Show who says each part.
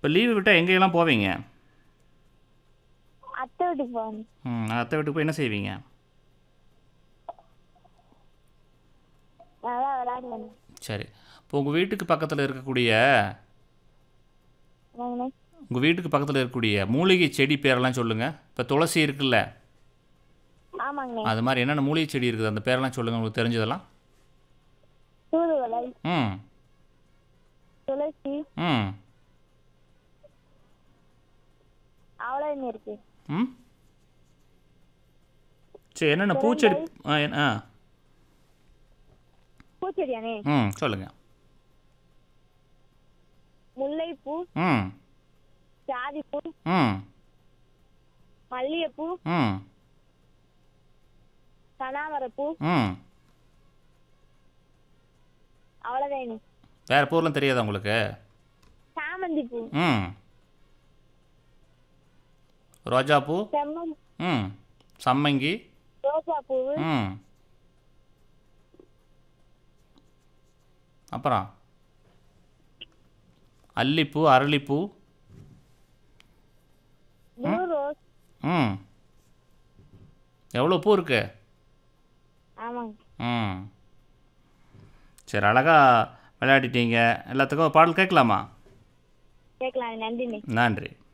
Speaker 1: இப்போ லீவு விட்டால் எங்கெல்லாம் போவீங்க
Speaker 2: அத்தை வீட்டுக்கு போகணும்
Speaker 1: ம் அத்தை வீட்டுக்கு போய் என்ன செய்வீங்க
Speaker 2: நல்லா விளையாடுவேன்
Speaker 1: சரி இப்போ உங்கள் வீட்டுக்கு பக்கத்தில் இருக்கக்கூடிய
Speaker 2: என்னங்கண்ணே
Speaker 1: உங்கள் வீட்டுக்கு பக்கத்தில் இருக்கக்கூடிய மூலிகை செடி பேரெல்லாம் சொல்லுங்கள் இப்போ துளசி இருக்குல்ல
Speaker 2: ஆமாங்கண்ணே
Speaker 1: அது மாதிரி என்னென்ன மூலிகை செடி இருக்குது அந்த பேரெல்லாம் சொல்லுங்கள் உங்களுக்கு தெரிஞ்சதெல்லாம்
Speaker 2: தூதுவளை
Speaker 1: ம்
Speaker 2: துளசி
Speaker 1: ம்
Speaker 2: அவ்வளோ என்ன இருக்கு
Speaker 1: ம் சரி என்னென்ன பூச்செடி ஆ என்ன- ஆ
Speaker 2: பூச்செடியாண்ணே
Speaker 1: ம் சொல்லுங்கள்
Speaker 2: முல்லைப்பூ
Speaker 1: ம்
Speaker 2: ஜாதிப்பூ
Speaker 1: ம்
Speaker 2: மல்லிகைப்பூ
Speaker 1: ம்
Speaker 2: கனாமரப்பூ
Speaker 1: ம்
Speaker 2: அவ்வளோதானே
Speaker 1: வேறு பூரெலாம் தெரியாதா உங்களுக்கு
Speaker 2: சாமந்தி பூ
Speaker 1: ம் ரோஜாப்பூ
Speaker 2: செம்மன்
Speaker 1: ம் சம்மங்கி
Speaker 2: ரோஜா பூ
Speaker 1: ம் அப்புறம் அல்லிப்பூ அரளிப்பூ
Speaker 2: ப்ளூ ரோஸ்
Speaker 1: ம் எவ்வளோ பூ இருக்கு
Speaker 2: ஆமாங்க
Speaker 1: ம் சரி அழகா விளையாடிட்டீங்க எல்லாத்துக்கும் ஒரு பாடல் கேட்கலாமா
Speaker 2: கேட்கலாம் நன்றிண்ணே
Speaker 1: நன்றி